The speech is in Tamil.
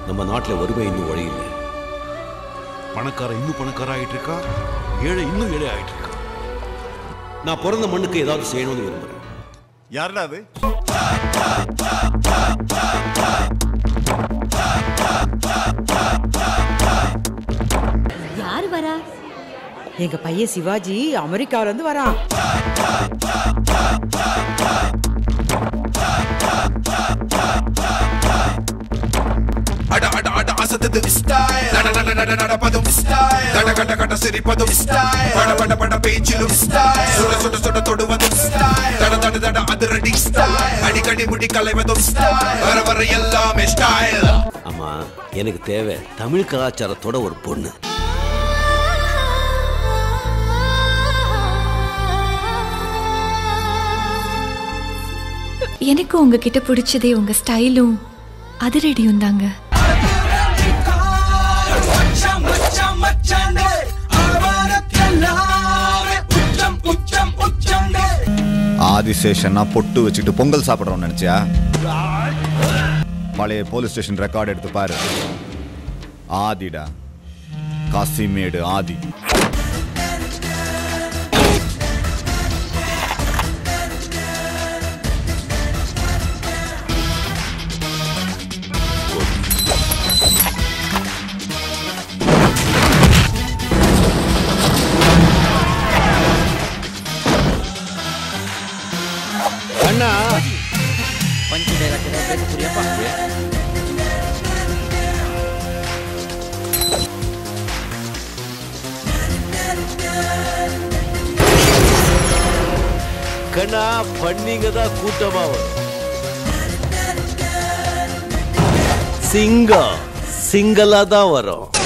நம்ம நாட்டுல வறுமை இன்னும் ஒழியல பணக்காரன் இன்னும் பணக்கார ஆயிட்டு இருக்கா ஏழை இன்னும் ஏழை ஆயிட்டு இருக்கா நான் பிறந்த மண்ணுக்கு ஏதாவது செய்யணும்னு விரும்புறேன் யாருடா அது யாரு வரா எங்க பையன் சிவாஜி அமெரிக்கால இருந்து வரான் அட அட அட அசத்தது ஸ்டைல் நட நட நட நடப்பதும் ஸ்டைல் கட கட கட சிரிப்பதும் ஸ்டைல் பட பட பட பேச்சிலும் ஸ்டைல் சுட சுட சுட தொடுவதும் ஸ்டைல் தட தட தட அதிரடி ஸ்டைல் அடிக்கடி முடி கலைவதும் ஸ்டைல் வர வர எல்லாமே ஸ்டைல் ஆமா எனக்கு தேவை தமிழ் கலாச்சாரத்தோட ஒரு பொண்ணு எனக்கு உங்ககிட்ட பிடிச்சதே உங்க ஸ்டைலும் அதிரடியும் தாங்க ஆதிசேஷன்னா பொட்டு வச்சுக்கிட்டு பொங்கல் சாப்பிட்றோம்னு நினைச்சியா பழைய போலீஸ் ஸ்டேஷன் ரெக்கார்டு எடுத்து பாரு ஆதிடா காசிமேடு ஆதி அண்ணா கண்ணா பண்ணிங்க தான் கூட்டமா வரும் சிங்கம் சிங்கலா தான் வரும்